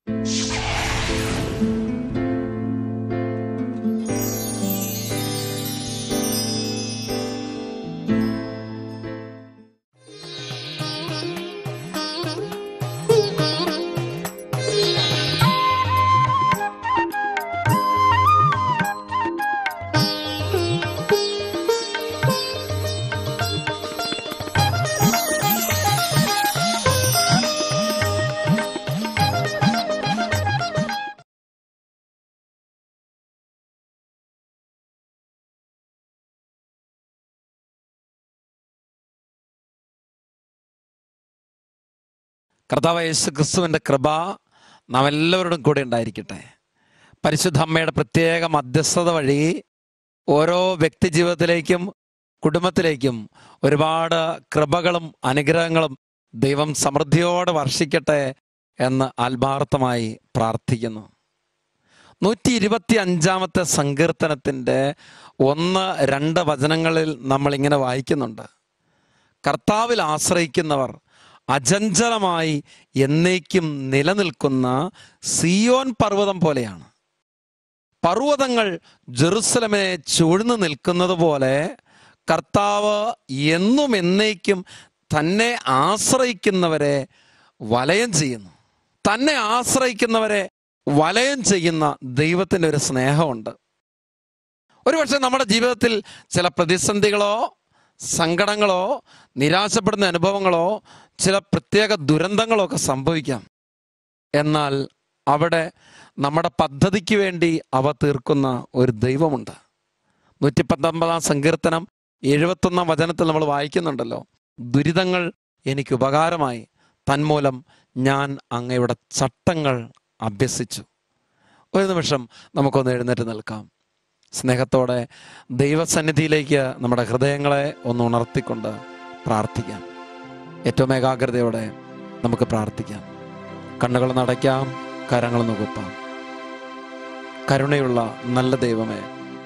കർത്താവ് യേശു ക്രിസ്തുവിൻ്റെ കൃപ നാം എല്ലാവരോടും കൂടെ ഉണ്ടായിരിക്കട്ടെ പരിശുദ്ധ അമ്മയുടെ പ്രത്യേക മധ്യസ്ഥത വഴി ഓരോ വ്യക്തി ജീവിതത്തിലേക്കും കുടുംബത്തിലേക്കും ഒരുപാട് കൃപകളും അനുഗ്രഹങ്ങളും ദൈവം സമൃദ്ധിയോടെ വർഷിക്കട്ടെ എന്ന് ആത്മാർത്ഥമായി പ്രാർത്ഥിക്കുന്നു നൂറ്റി ഇരുപത്തി അഞ്ചാമത്തെ സങ്കീർത്തനത്തിൻ്റെ ഒന്ന് രണ്ട് വചനങ്ങളിൽ നമ്മൾ ഇങ്ങനെ വായിക്കുന്നുണ്ട് കർത്താവിൽ ആശ്രയിക്കുന്നവർ അചഞ്ചലമായി എന്നേക്കും നിലനിൽക്കുന്ന സിയോൻ പർവ്വതം പോലെയാണ് പർവ്വതങ്ങൾ ജെറുസലമിനെ ചൂഴ്ന്നു നിൽക്കുന്നത് പോലെ കർത്താവ് എന്നും എന്നേക്കും തന്നെ ആശ്രയിക്കുന്നവരെ വലയം ചെയ്യുന്നു തന്നെ ആശ്രയിക്കുന്നവരെ വലയം ചെയ്യുന്ന ദൈവത്തിൻ്റെ ഒരു സ്നേഹമുണ്ട് ഒരുപക്ഷെ നമ്മുടെ ജീവിതത്തിൽ ചില പ്രതിസന്ധികളോ സങ്കടങ്ങളോ നിരാശപ്പെടുന്ന അനുഭവങ്ങളോ ചില പ്രത്യേക ദുരന്തങ്ങളോ ഒക്കെ സംഭവിക്കാം എന്നാൽ അവിടെ നമ്മുടെ പദ്ധതിക്ക് വേണ്ടി അവ തീർക്കുന്ന ഒരു ദൈവമുണ്ട് നൂറ്റി പത്തൊമ്പതാം സങ്കീർത്തനം എഴുപത്തൊന്നാം വചനത്തിൽ നമ്മൾ വായിക്കുന്നുണ്ടല്ലോ ദുരിതങ്ങൾ എനിക്ക് ഉപകാരമായി തന്മൂലം ഞാൻ അങ്ങയുടെ ചട്ടങ്ങൾ അഭ്യസിച്ചു ഒരു നിമിഷം നമുക്കൊന്ന് എഴുന്നേറ്റ് നിൽക്കാം സ്നേഹത്തോടെ ദൈവസന്നിധിയിലേക്ക് നമ്മുടെ ഹൃദയങ്ങളെ ഒന്ന് ഉണർത്തിക്കൊണ്ട് പ്രാർത്ഥിക്കാം ഏറ്റവും ഏകാഗ്രതയോടെ നമുക്ക് പ്രാർത്ഥിക്കാം കണ്ണുകൾ നടയ്ക്കാം കരങ്ങൾ നുകുത്താം കരുണയുള്ള നല്ല ദൈവമേ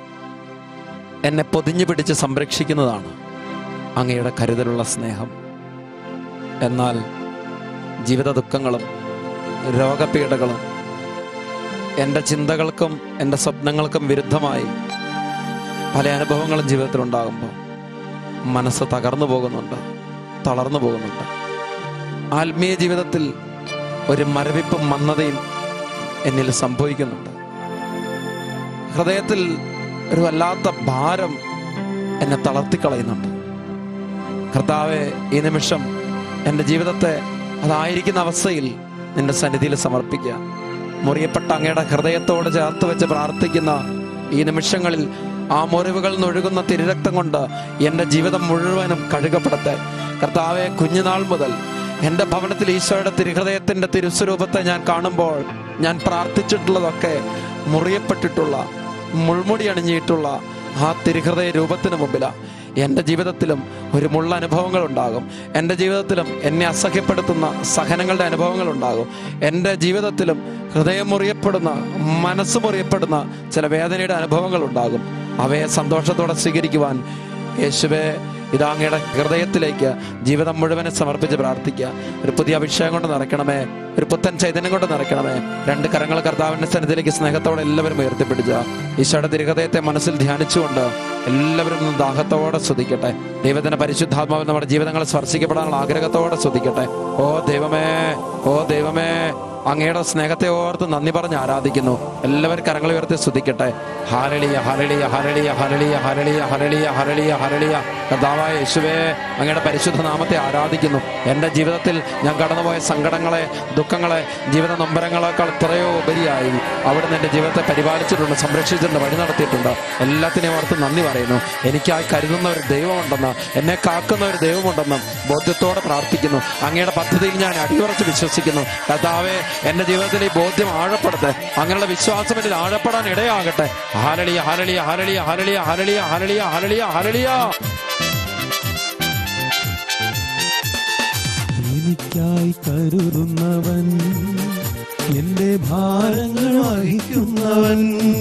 എന്നെ പൊതിഞ്ഞു പിടിച്ച് സംരക്ഷിക്കുന്നതാണ് അങ്ങയുടെ കരുതലുള്ള സ്നേഹം എന്നാൽ ജീവിത ദുഃഖങ്ങളും രോഗപീഠകളും എൻ്റെ ചിന്തകൾക്കും എൻ്റെ സ്വപ്നങ്ങൾക്കും വിരുദ്ധമായി പല അനുഭവങ്ങളും ജീവിതത്തിൽ ഉണ്ടാകുമ്പോൾ മനസ്സ് തകർന്നു പോകുന്നുണ്ട് തളർന്നു പോകുന്നുണ്ട് ആത്മീയ ജീവിതത്തിൽ ഒരു മരവിപ്പും മന്ദതയും എന്നിൽ സംഭവിക്കുന്നുണ്ട് ഹൃദയത്തിൽ ഒരു വല്ലാത്ത ഭാരം എന്നെ തളർത്തിക്കളയുന്നുണ്ട് കർത്താവെ ഈ നിമിഷം എൻ്റെ ജീവിതത്തെ അതായിരിക്കുന്ന അവസ്ഥയിൽ നിന്റെ സന്നിധിയിൽ സമർപ്പിക്കുക മുറിയപ്പെട്ട അങ്ങയുടെ ഹൃദയത്തോട് ചേർത്ത് വെച്ച് പ്രാർത്ഥിക്കുന്ന ഈ നിമിഷങ്ങളിൽ ആ മുറിവുകൾ നിന്നൊഴുകുന്ന തിരുരക്തം കൊണ്ട് എൻ്റെ ജീവിതം മുഴുവനും കഴുകപ്പെടട്ടെ കർത്താവെ കുഞ്ഞുനാൾ മുതൽ എൻ്റെ ഭവനത്തിൽ ഈശോയുടെ തിരുഹൃദയത്തിൻ്റെ തിരുസ്വരൂപത്തെ ഞാൻ കാണുമ്പോൾ ഞാൻ പ്രാർത്ഥിച്ചിട്ടുള്ളതൊക്കെ മുറിയപ്പെട്ടിട്ടുള്ള മുൾമുടി അണിഞ്ഞിട്ടുള്ള ആ തിരുഹൃദയ രൂപത്തിന് മുമ്പിലാണ് എൻ്റെ ജീവിതത്തിലും ഒരു മുള്ള അനുഭവങ്ങൾ ഉണ്ടാകും എൻ്റെ ജീവിതത്തിലും എന്നെ അസഹ്യപ്പെടുത്തുന്ന സഹനങ്ങളുടെ അനുഭവങ്ങൾ ഉണ്ടാകും എൻ്റെ ജീവിതത്തിലും ഹൃദയം മുറിയപ്പെടുന്ന മനസ്സ് മുറിയപ്പെടുന്ന ചില വേദനയുടെ അനുഭവങ്ങൾ ഉണ്ടാകും അവയെ സന്തോഷത്തോടെ സ്വീകരിക്കുവാൻ യേശുവെ ഇതാ അങ്ങയുടെ ഹൃദയത്തിലേക്ക് ജീവിതം മുഴുവനെ സമർപ്പിച്ച് പ്രാർത്ഥിക്കുക ഒരു പുതിയ അഭിഷേകം കൊണ്ട് നിറയ്ക്കണമേ ഒരു പുത്തൻ ചൈതന്യം കൊണ്ട് നിറയ്ക്കണമേ രണ്ട് കരങ്ങൾ കർത്താവിന്റെ സന്നിധിയിലേക്ക് സ്നേഹത്തോടെ എല്ലാവരും ഉയർത്തിപ്പിടിച്ച ഈശോയുടെ തിരുഹൃദയത്തെ മനസ്സിൽ ധ്യാനിച്ചുകൊണ്ട് എല്ലാവരും ഒന്ന് ദാഹത്തോടെ സ്തുതിക്കട്ടെ ദൈവത്തിന്റെ പരിശുദ്ധാത്മാവ് നമ്മുടെ ജീവിതങ്ങളെ സ്പർശിക്കപ്പെടാനുള്ള ആഗ്രഹത്തോടെ സ്തുതിക്കട്ടെ ഓ ദൈവമേ ഓ ദൈവമേ അങ്ങയുടെ സ്നേഹത്തെ ഓർത്ത് നന്ദി പറഞ്ഞ് ആരാധിക്കുന്നു എല്ലാവരും കരങ്ങൾ ഉയർത്തി സ്തുതിക്കട്ടെ ഹാരളിയ ഹരളിയ ഹരളിയ ഹരളിയ ഹരളിയ ഹരളിയ ഹരളിയ ഹരളിയ കർത്താവായ യേശുവേ അങ്ങയുടെ പരിശുദ്ധ നാമത്തെ ആരാധിക്കുന്നു എൻ്റെ ജീവിതത്തിൽ ഞാൻ കടന്നുപോയ സങ്കടങ്ങളെ ദുഃഖങ്ങളെ ജീവിത നൊമ്പരങ്ങളെക്കാൾ എത്രയോ ഉപരിയായി അവിടുന്ന് എൻ്റെ ജീവിതത്തെ പരിപാലിച്ചിട്ടുണ്ട് സംരക്ഷിച്ചിട്ടുണ്ട് വഴി നടത്തിയിട്ടുണ്ട് എല്ലാത്തിനെയും ഓർത്ത് നന്ദി പറയുന്നു എനിക്കായി കരുതുന്ന ഒരു ദൈവമുണ്ടെന്ന് എന്നെ കാക്കുന്ന ഒരു ദൈവമുണ്ടെന്നും ബോധ്യത്തോടെ പ്രാർത്ഥിക്കുന്നു അങ്ങയുടെ പദ്ധതിയിൽ ഞാൻ അടിയുറച്ച് വിശ്വസിക്കുന്നു കർത്താവെ എൻ്റെ ജീവിതത്തിൽ ഈ ബോധ്യം ആഴപ്പെടുത്തെ അങ്ങനെയുള്ള വിശ്വാസം എന്നിൽ ആഴപ്പെടാൻ ഇടയാകട്ടെ ഹാലളിയ ഹാലളിയ ഹാലളിയ ഹാലളിയ ഹാലളിയ ഹാലളിയ ഹാലളിയ ഹാലളിയ എനിക്കായി കരുതുന്നവൻ എന്റെ ഭാരങ്ങൾ വഹിക്കുന്നവൻ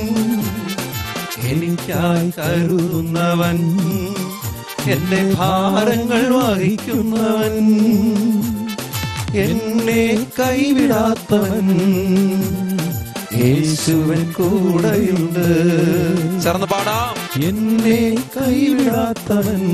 എനിക്കായി കരുതുന്നവൻ എന്റെ ഭാരങ്ങൾ വഹിക്കുന്നവൻ എന്നെ കൈവിടാത്തവൻ യേശുവൻ കൂടെയുണ്ട് ചേർന്ന് പാടാം എന്നെ കൈവിടാത്തവൻ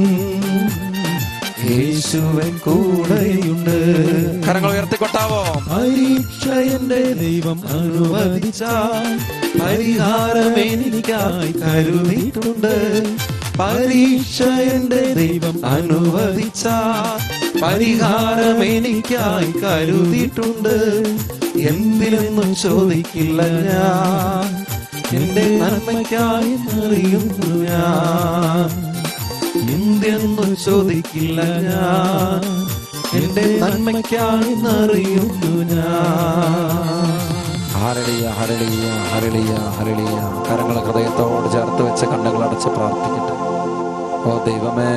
യേശുവൻ കൂടെയുണ്ട് കരങ്ങൾ ഉയർത്തിക്കൊട്ടാവോ പരീക്ഷ എന്റെ ദൈവം അനുവദിച്ചാൽ പരിഹാരം എനിക്കായി കരുതിയിട്ടുണ്ട് പരീക്ഷ എന്റെ ദൈവം അനുവദിച്ചാൽ പരിഹാരം എനിക്കായി കരുതിയിട്ടുണ്ട് എന്തിനെന്നു ചോദിക്കില്ല ഞാൻ എന്റെ നന്മയ്ക്കായി അറിയുന്നു ഞാൻ എന്തെന്നു ചോദിക്കില്ല ഞാൻ എന്റെ നന്മയ്ക്കായി അറിയുന്നു ഞാൻ ഹരളിയ ഹരളിയ ഹരളിയ ഹരളിയ കരങ്ങൾ ഹൃദയത്തോട് ചേർത്ത് വെച്ച് കണ്ണുകൾ അടച്ച് പ്രാർത്ഥിക്കട്ടെ ഓ ദൈവമേ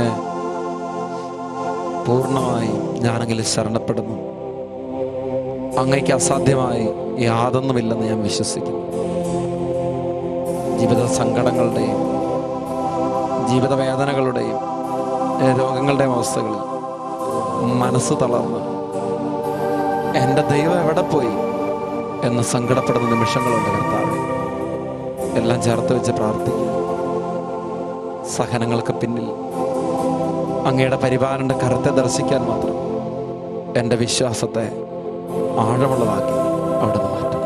പൂർണ്ണമായി ഞാനെങ്കിൽ ശരണപ്പെടുന്നു അങ്ങയ്ക്ക് അസാധ്യമായി യാതൊന്നുമില്ലെന്ന് ഞാൻ വിശ്വസിക്കുന്നു ജീവിത സങ്കടങ്ങളുടെയും ജീവിത വേദനകളുടെയും ഏ, രോഗങ്ങളുടെയും അവസ്ഥകളിൽ മനസ്സ് തളർന്ന് എൻ്റെ ദൈവം എവിടെ പോയി എന്ന് സങ്കടപ്പെടുന്ന നിമിഷങ്ങളുണ്ട് കർത്താവ് എല്ലാം ചേർത്ത് വെച്ച് പ്രാർത്ഥിക്കുക സഹനങ്ങൾക്ക് പിന്നിൽ അങ്ങയുടെ പരിപാലന്റെ കരത്തെ ദർശിക്കാൻ മാത്രം എൻ്റെ വിശ്വാസത്തെ ആഴമുള്ളതാക്കി അവിടുന്ന് മാറ്റണം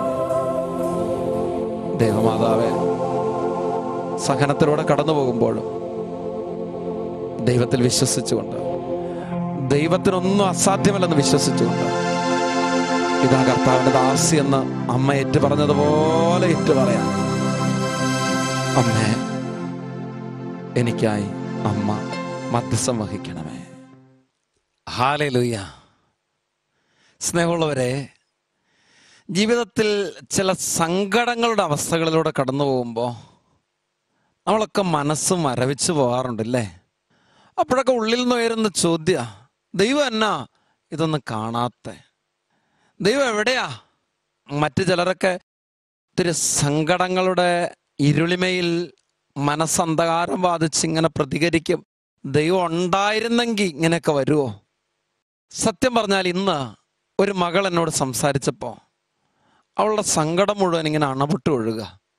ദേവമാതാവെ സഹനത്തിലൂടെ കടന്നു പോകുമ്പോഴും ദൈവത്തിൽ വിശ്വസിച്ചുകൊണ്ട് ദൈവത്തിനൊന്നും അസാധ്യമല്ലെന്ന് വിശ്വസിച്ചുകൊണ്ട് ഇതാ കർത്താവിന്റെ ദാസി എന്ന് അമ്മ ഏറ്റു പറഞ്ഞതുപോലെ ഏറ്റു പറയാം അമ്മേ എനിക്കായി അമ്മ മധ്യസ്ഥം വഹിക്കണമേ ഹാലലുയ്യ സ്നേഹമുള്ളവരെ ജീവിതത്തിൽ ചില സങ്കടങ്ങളുടെ അവസ്ഥകളിലൂടെ കടന്നു പോകുമ്പോൾ നമ്മളൊക്കെ മനസ്സ് മരവിച്ചു പോകാറുണ്ടല്ലേ അപ്പോഴൊക്കെ ഉള്ളിൽ നിന്ന് ഉയരുന്ന ചോദ്യ ദൈവം എന്നാ ഇതൊന്നും കാണാത്ത ദൈവം എവിടെയാ മറ്റു ചിലരൊക്കെ ഒത്തിരി സങ്കടങ്ങളുടെ ഇരുളിമയിൽ മനസ്സന്ധകാരം ബാധിച്ച് ഇങ്ങനെ പ്രതികരിക്കും ദൈവം ഉണ്ടായിരുന്നെങ്കിൽ ഇങ്ങനെയൊക്കെ വരുമോ സത്യം പറഞ്ഞാൽ ഇന്ന് ഒരു മകൾ എന്നോട് സംസാരിച്ചപ്പോൾ അവളുടെ സങ്കടം മുഴുവൻ ഇങ്ങനെ അണപൊട്ട് ഒഴുക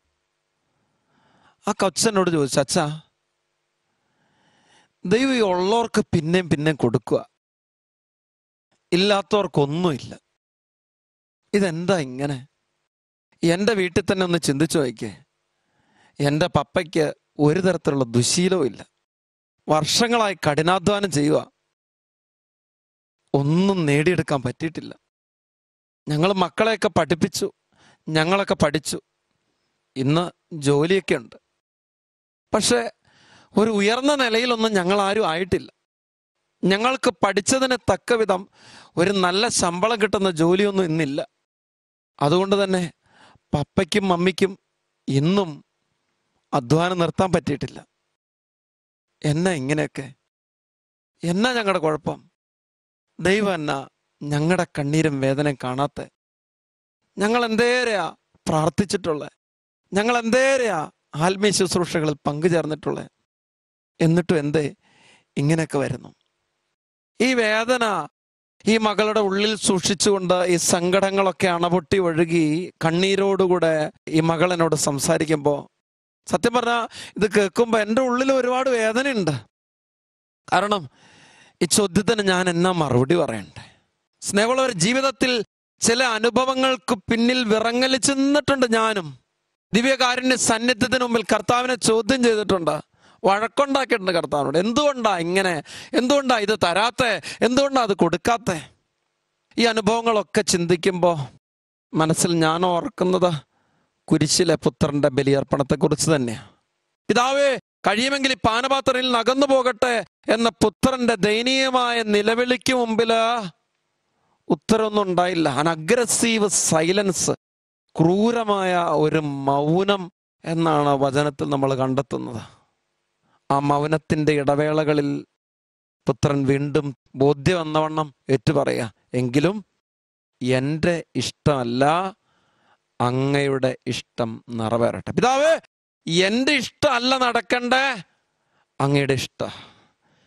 ആ കൊച്ചനോട് ചോദിച്ചു അച്ഛാ ദൈവം ഈ ഉള്ളവർക്ക് പിന്നെയും പിന്നെയും കൊടുക്കുക ഇല്ലാത്തവർക്കൊന്നുമില്ല ഇതെന്താ ഇങ്ങനെ എൻ്റെ വീട്ടിൽ തന്നെ ഒന്ന് ചിന്തിച്ചു നോക്കിയേ എൻ്റെ പപ്പയ്ക്ക് ഒരു തരത്തിലുള്ള ദുശീലവും ഇല്ല വർഷങ്ങളായി കഠിനാധ്വാനം ചെയ്യുക ഒന്നും നേടിയെടുക്കാൻ പറ്റിയിട്ടില്ല ഞങ്ങൾ മക്കളെയൊക്കെ പഠിപ്പിച്ചു ഞങ്ങളൊക്കെ പഠിച്ചു ഇന്ന് ജോലിയൊക്കെ ഉണ്ട് പക്ഷെ ഒരു ഉയർന്ന നിലയിലൊന്നും ഞങ്ങൾ ആരും ആയിട്ടില്ല ഞങ്ങൾക്ക് പഠിച്ചതിന് തക്ക വിധം ഒരു നല്ല ശമ്പളം കിട്ടുന്ന ജോലിയൊന്നും ഇന്നില്ല അതുകൊണ്ട് തന്നെ പപ്പയ്ക്കും മമ്മിക്കും ഇന്നും അധ്വാനം നിർത്താൻ പറ്റിയിട്ടില്ല എന്നാ ഇങ്ങനെയൊക്കെ എന്നാ ഞങ്ങളുടെ കുഴപ്പം ദൈവം എന്നാ ഞങ്ങളുടെ കണ്ണീരും വേദനയും കാണാത്ത ഞങ്ങൾ എന്തേരെയാ പ്രാർത്ഥിച്ചിട്ടുള്ളത് ഞങ്ങൾ എന്തേരെയാ ആത്മീയ ശുശ്രൂഷകളിൽ പങ്കുചേർന്നിട്ടുള്ളത് എന്നിട്ടും എന്തേ ഇങ്ങനെയൊക്കെ വരുന്നു ഈ വേദന ഈ മകളുടെ ഉള്ളിൽ സൂക്ഷിച്ചുകൊണ്ട് ഈ സങ്കടങ്ങളൊക്കെ അണപൊട്ടി ഒഴുകി കണ്ണീരോടുകൂടെ ഈ മകൾ എന്നോട് സംസാരിക്കുമ്പോൾ സത്യം പറഞ്ഞാൽ ഇത് കേൾക്കുമ്പോൾ എൻ്റെ ഉള്ളിൽ ഒരുപാട് വേദനയുണ്ട് കാരണം ഈ ചോദ്യത്തിന് ഞാൻ എന്നാ മറുപടി പറയണ്ടേ സ്നേഹമുള്ളവർ ജീവിതത്തിൽ ചില അനുഭവങ്ങൾക്ക് പിന്നിൽ വിറങ്ങലിച്ച് നിന്നിട്ടുണ്ട് ഞാനും ദിവ്യകാരുണ്യ സന്നിധ്യത്തിന് മുമ്പിൽ കർത്താവിനെ ചോദ്യം ചെയ്തിട്ടുണ്ട് വഴക്കുണ്ടാക്കിയിട്ടുണ്ട് കർത്താവിനോട് എന്തുകൊണ്ടാ ഇങ്ങനെ എന്തുകൊണ്ടാ ഇത് തരാത്തെ എന്തുകൊണ്ടാ അത് കൊടുക്കാത്തെ ഈ അനുഭവങ്ങളൊക്കെ ചിന്തിക്കുമ്പോൾ മനസ്സിൽ ഞാൻ ഓർക്കുന്നത് കുരിശിലെ പുത്രന്റെ ബലിയർപ്പണത്തെക്കുറിച്ച് തന്നെയാണ് പിതാവേ കഴിയുമെങ്കിൽ ഈ പാനപാത്രയിൽ നകന്നു പോകട്ടെ എന്ന പുത്രന്റെ ദയനീയമായ നിലവിളിക്ക് മുമ്പില് ഉത്തരവൊന്നും ഉണ്ടായില്ല അൻ അഗ്രസീവ് സൈലൻസ് ക്രൂരമായ ഒരു മൗനം എന്നാണ് വചനത്തിൽ നമ്മൾ കണ്ടെത്തുന്നത് ആ മൗനത്തിന്റെ ഇടവേളകളിൽ പുത്രൻ വീണ്ടും ബോധ്യം വന്നവണ്ണം ഏറ്റുപറയാ എങ്കിലും എൻ്റെ ഇഷ്ടമല്ല അങ്ങയുടെ ഇഷ്ടം നിറവേറട്ടെ പിതാവേ എൻ്റെ ഇഷ്ടമല്ല നടക്കണ്ടേ അങ്ങയുടെ ഇഷ്ട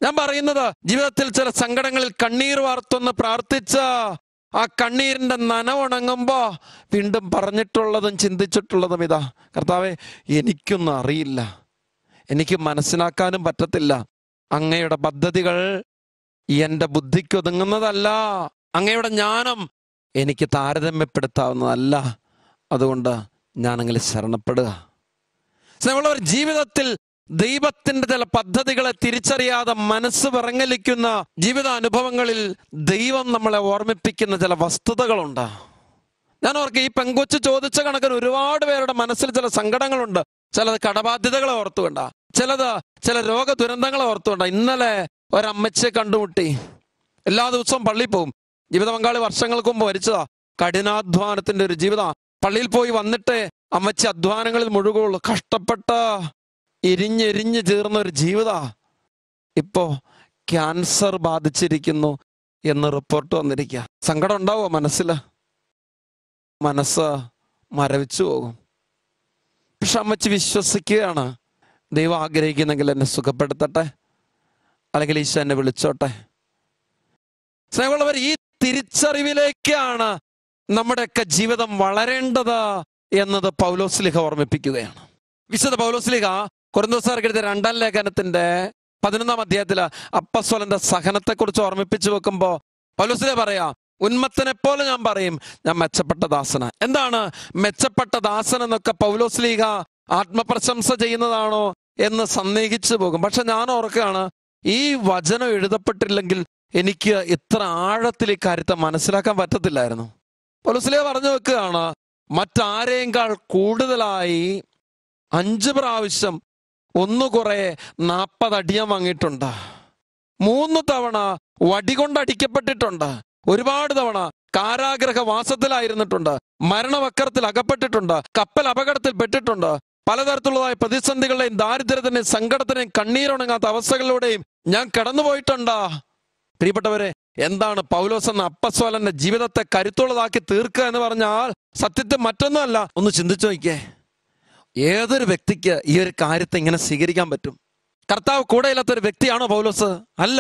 ഞാൻ പറയുന്നത് ജീവിതത്തിൽ ചില സങ്കടങ്ങളിൽ കണ്ണീർ വാർത്തൊന്ന് പ്രാർത്ഥിച്ച ആ കണ്ണീരിന്റെ നനവുണങ്ങുമ്പോ വീണ്ടും പറഞ്ഞിട്ടുള്ളതും ചിന്തിച്ചിട്ടുള്ളതും ഇതാ കർത്താവെ എനിക്കൊന്നും അറിയില്ല എനിക്ക് മനസ്സിലാക്കാനും പറ്റത്തില്ല അങ്ങയുടെ പദ്ധതികൾ എന്റെ ബുദ്ധിക്ക് ഒതുങ്ങുന്നതല്ല അങ്ങയുടെ ജ്ഞാനം എനിക്ക് താരതമ്യപ്പെടുത്താവുന്നതല്ല അതുകൊണ്ട് ഞാനങ്ങനെ ശരണപ്പെടുക സ്നേഹമുള്ളവർ ജീവിതത്തിൽ ദൈവത്തിന്റെ ചില പദ്ധതികളെ തിരിച്ചറിയാതെ മനസ്സ് വിറങ്ങലിക്കുന്ന ജീവിത അനുഭവങ്ങളിൽ ദൈവം നമ്മളെ ഓർമ്മിപ്പിക്കുന്ന ചില വസ്തുതകളുണ്ട് ഞാൻ ഓർക്കുക ഈ പെങ്കൊച്ച് ചോദിച്ച കണക്കിന് ഒരുപാട് പേരുടെ മനസ്സിൽ ചില സങ്കടങ്ങളുണ്ട് ചിലത് കടബാധ്യതകളെ ഓർത്തുകൊണ്ട ചിലത് ചില രോഗ ദുരന്തങ്ങളെ ഓർത്തുകൊണ്ട ഇന്നലെ ഒരമ്മച്ചിയെ കണ്ടുമുട്ടി എല്ലാ ദിവസവും പള്ളിയിൽ പോകും ജീവിത പങ്കാളി വർഷങ്ങൾക്ക് മുമ്പ് മരിച്ചതാ കഠിനാധ്വാനത്തിന്റെ ഒരു ജീവിത പള്ളിയിൽ പോയി വന്നിട്ട് അമ്മച്ചി അധ്വാനങ്ങളിൽ മുഴുകുള്ളൂ കഷ്ടപ്പെട്ട എരിഞ്ഞെരിഞ്ഞ് ചേർന്ന ഒരു ജീവിത ഇപ്പോ ക്യാൻസർ ബാധിച്ചിരിക്കുന്നു എന്ന് റിപ്പോർട്ട് വന്നിരിക്കുക സങ്കടം ഉണ്ടാവോ മനസ്സില് മനസ്സ് മരവിച്ചു പോകും പക്ഷെ അമ്മച്ചി വിശ്വസിക്കുകയാണ് ദൈവം ആഗ്രഹിക്കുന്നെങ്കിൽ എന്നെ സുഖപ്പെടുത്തട്ടെ അല്ലെങ്കിൽ ഈശോ എന്നെ വിളിച്ചോട്ടെ സ്നേഹമുള്ളവർ ഈ തിരിച്ചറിവിലേക്കാണ് നമ്മുടെയൊക്കെ ജീവിതം വളരേണ്ടത് എന്നത് പൗലോസ്ലിഹ ഓർമ്മിപ്പിക്കുകയാണ് വിശുദ്ധ പൗലോസ്ലിഹ കുറുന്തോസാർക്ക് എഴുതിയ രണ്ടാം ലേഖനത്തിന്റെ പതിനൊന്നാം അധ്യായത്തില് അപ്പസ്വലന്റെ സഹനത്തെക്കുറിച്ച് ഓർമ്മിപ്പിച്ചു വെക്കുമ്പോ പൗലോസ്ലിഹ പറയാ ഉന്മത്തനെ പോലെ ഞാൻ പറയും ഞാൻ മെച്ചപ്പെട്ട ദാസന എന്താണ് മെച്ചപ്പെട്ട ദാസൻ എന്നൊക്കെ പൗലോസ്ലീഹ ആത്മപ്രശംസ ചെയ്യുന്നതാണോ എന്ന് സന്ദേഹിച്ചു പോകും പക്ഷെ ഞാൻ ഓർക്കുകയാണ് ഈ വചനം എഴുതപ്പെട്ടില്ലെങ്കിൽ എനിക്ക് ഇത്ര ആഴത്തിൽ ഈ കാര്യത്തെ മനസ്സിലാക്കാൻ പറ്റത്തില്ലായിരുന്നു പൗലോസ്ലീഹ പറഞ്ഞു വെക്കുകയാണ് മറ്റാരേക്കാൾ കൂടുതലായി അഞ്ച് പ്രാവശ്യം ഒന്ന് കുറെ നാൽപ്പത് അടിയം വാങ്ങിയിട്ടുണ്ട് മൂന്ന് തവണ വടികൊണ്ട് അടിക്കപ്പെട്ടിട്ടുണ്ട് ഒരുപാട് തവണ കാരാഗ്രഹ വാസത്തിലായിരുന്നിട്ടുണ്ട് മരണവക്കരത്തിൽ അകപ്പെട്ടിട്ടുണ്ട് കപ്പൽ അപകടത്തിൽ പെട്ടിട്ടുണ്ട് പലതരത്തിലുള്ളതായ പ്രതിസന്ധികളുടെയും ദാരിദ്ര്യത്തിന്റെയും സങ്കടത്തിന്റെയും കണ്ണീരുണങ്ങാത്ത അവസ്ഥകളിലൂടെയും ഞാൻ കടന്നുപോയിട്ടുണ്ട് പ്രിയപ്പെട്ടവരെ എന്താണ് പൗലോസ് എന്ന അപ്പസ്വലന്റെ ജീവിതത്തെ കരുത്തുള്ളതാക്കി തീർക്കുക എന്ന് പറഞ്ഞാൽ സത്യത്തെ മറ്റൊന്നുമല്ല ഒന്ന് ചിന്തിച്ചു നോക്കിയേ ഏതൊരു വ്യക്തിക്ക് ഈ ഒരു കാര്യത്തെ ഇങ്ങനെ സ്വീകരിക്കാൻ പറ്റും കർത്താവ് കൂടെയില്ലാത്ത ഒരു വ്യക്തിയാണോ പൗലോസ് അല്ല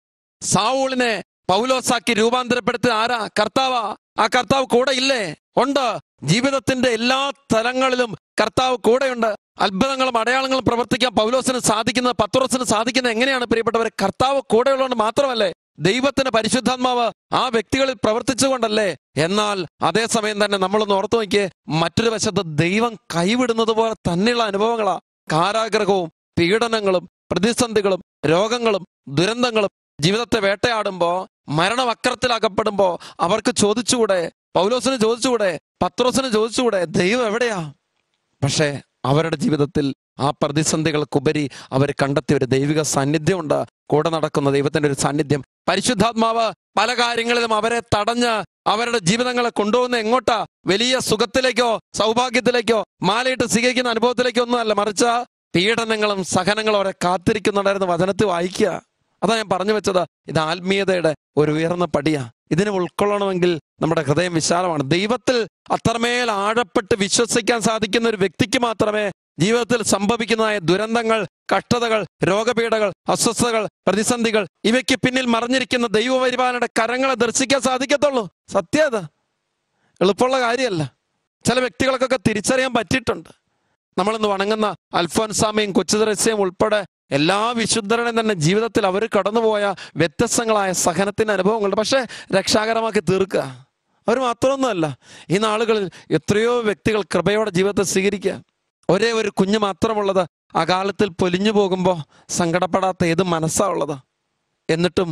സാവൂളിനെ പൗലോസാക്കി രൂപാന്തരപ്പെടുത്തിയ ആരാ കർത്താവാ ആ കർത്താവ് കൂടെ ഇല്ലേ ഉണ്ട് ജീവിതത്തിന്റെ എല്ലാ തലങ്ങളിലും കർത്താവ് കൂടെയുണ്ട് അത്ഭുതങ്ങളും അടയാളങ്ങളും പ്രവർത്തിക്കാൻ പൗലോസിന് സാധിക്കുന്നത് പത്രോസിന് സാധിക്കുന്നത് എങ്ങനെയാണ് പ്രിയപ്പെട്ടവരെ കർത്താവ് കൂടെയുള്ളതുകൊണ്ട് മാത്രമല്ലേ ദൈവത്തിന്റെ പരിശുദ്ധാത്മാവ് ആ വ്യക്തികളിൽ പ്രവർത്തിച്ചുകൊണ്ടല്ലേ എന്നാൽ അതേസമയം തന്നെ നമ്മളൊന്ന് ഓർത്തു നോക്കിയേ മറ്റൊരു വശത്ത് ദൈവം കൈവിടുന്നത് പോലെ തന്നെയുള്ള അനുഭവങ്ങളാ കാരാഗ്രഹവും പീഡനങ്ങളും പ്രതിസന്ധികളും രോഗങ്ങളും ദുരന്തങ്ങളും ജീവിതത്തെ വേട്ടയാടുമ്പോ മരണവക്രത്തിലകപ്പെടുമ്പോ അവർക്ക് ചോദിച്ചുകൂടെ പൗലോസിന് ചോദിച്ചുകൂടെ പത്രോസിന് ചോദിച്ചുകൂടെ ദൈവം എവിടെയാ പക്ഷേ അവരുടെ ജീവിതത്തിൽ ആ പ്രതിസന്ധികൾക്കുപരി അവർ കണ്ടെത്തിയ ഒരു ദൈവിക സാന്നിധ്യമുണ്ട് കൂടെ നടക്കുന്ന ദൈവത്തിന്റെ ഒരു സാന്നിധ്യം പരിശുദ്ധാത്മാവ് പല കാര്യങ്ങളിലും അവരെ തടഞ്ഞ് അവരുടെ ജീവിതങ്ങളെ കൊണ്ടുപോകുന്ന എങ്ങോട്ടാ വലിയ സുഖത്തിലേക്കോ സൗഭാഗ്യത്തിലേക്കോ മാലയിട്ട് സ്വീകരിക്കുന്ന അനുഭവത്തിലേക്കോ ഒന്നുമല്ല മറിച്ച് പീഡനങ്ങളും സഹനങ്ങളും അവരെ കാത്തിരിക്കുന്നുണ്ടായിരുന്നു വചനത്തിൽ വായിക്കുക അതാ ഞാൻ പറഞ്ഞു വെച്ചത് ഇത് ആത്മീയതയുടെ ഒരു ഉയർന്ന പടിയാ ഇതിനെ ഉൾക്കൊള്ളണമെങ്കിൽ നമ്മുടെ ഹൃദയം വിശാലമാണ് ദൈവത്തിൽ അത്രമേൽ ആഴപ്പെട്ട് വിശ്വസിക്കാൻ സാധിക്കുന്ന ഒരു വ്യക്തിക്ക് മാത്രമേ ജീവിതത്തിൽ സംഭവിക്കുന്നതായ ദുരന്തങ്ങൾ കഷ്ടതകൾ രോഗപീഠകൾ അസ്വസ്ഥതകൾ പ്രതിസന്ധികൾ ഇവയ്ക്ക് പിന്നിൽ മറിഞ്ഞിരിക്കുന്ന ദൈവപരിപാലനയുടെ കരങ്ങളെ ദർശിക്കാൻ സാധിക്കത്തുള്ളൂ സത്യം അത് എളുപ്പമുള്ള കാര്യമല്ല ചില വ്യക്തികൾക്കൊക്കെ തിരിച്ചറിയാൻ പറ്റിയിട്ടുണ്ട് നമ്മളിന്ന് വണങ്ങുന്ന അൽഫോൻസാമയും കൊച്ചുദരസ്യയും ഉൾപ്പെടെ എല്ലാ വിശുദ്ധരുടെയും തന്നെ ജീവിതത്തിൽ അവർ കടന്നുപോയ വ്യത്യസ്തങ്ങളായ സഹനത്തിന്റെ അനുഭവങ്ങളുണ്ട് പക്ഷെ രക്ഷാകരമാക്കി തീർക്കുക അവർ മാത്രമൊന്നുമല്ല ഈ നാളുകളിൽ എത്രയോ വ്യക്തികൾ കൃപയോടെ ജീവിതത്തെ സ്വീകരിക്കുക ഒരേ ഒരു കുഞ്ഞ് മാത്രമുള്ളത് അകാലത്തിൽ പൊലിഞ്ഞു പോകുമ്പോൾ സങ്കടപ്പെടാത്ത ഏത് മനസ്സാ ഉള്ളത് എന്നിട്ടും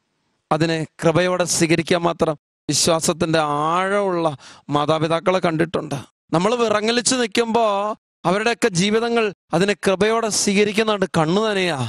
അതിനെ കൃപയോടെ സ്വീകരിക്കാൻ മാത്രം വിശ്വാസത്തിന്റെ ആഴമുള്ള മാതാപിതാക്കളെ കണ്ടിട്ടുണ്ട് നമ്മൾ വിറങ്ങലിച്ച് നിൽക്കുമ്പോൾ അവരുടെയൊക്കെ ജീവിതങ്ങൾ അതിനെ കൃപയോടെ സ്വീകരിക്കുന്നുണ്ട് കണ്ണു തന്നെയാ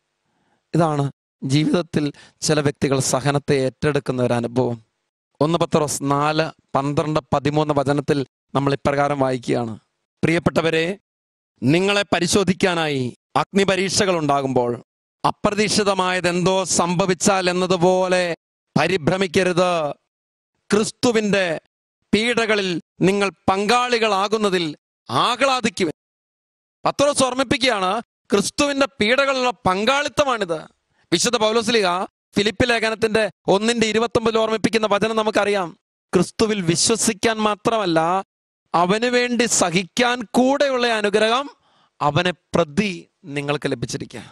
ഇതാണ് ജീവിതത്തിൽ ചില വ്യക്തികൾ സഹനത്തെ ഏറ്റെടുക്കുന്ന ഒരു അനുഭവം ഒന്ന് പത്രോസ് നാല് പന്ത്രണ്ട് പതിമൂന്ന് വചനത്തിൽ നമ്മൾ ഇപ്രകാരം വായിക്കുകയാണ് പ്രിയപ്പെട്ടവരെ നിങ്ങളെ പരിശോധിക്കാനായി അഗ്നിപരീക്ഷകൾ ഉണ്ടാകുമ്പോൾ അപ്രതീക്ഷിതമായതെന്തോ സംഭവിച്ചാൽ എന്നതുപോലെ പരിഭ്രമിക്കരുത് ക്രിസ്തുവിന്റെ പീഡകളിൽ നിങ്ങൾ പങ്കാളികളാകുന്നതിൽ ആഹ്ലാദിക്കുവൻ പത്രോസ് ഓർമ്മിപ്പിക്കുകയാണ് ക്രിസ്തുവിന്റെ പീഡകളുള്ള പങ്കാളിത്തമാണിത് വിശുദ്ധ പൗലോസ്ലിക ഫിലിപ്പ് ലേഖനത്തിന്റെ ഒന്നിന്റെ ഇരുപത്തൊമ്പതിൽ ഓർമ്മിപ്പിക്കുന്ന വചനം നമുക്കറിയാം ക്രിസ്തുവിൽ വിശ്വസിക്കാൻ മാത്രമല്ല അവന് വേണ്ടി സഹിക്കാൻ കൂടെയുള്ള അനുഗ്രഹം അവനെ പ്രതി നിങ്ങൾക്ക് ലഭിച്ചിരിക്കുക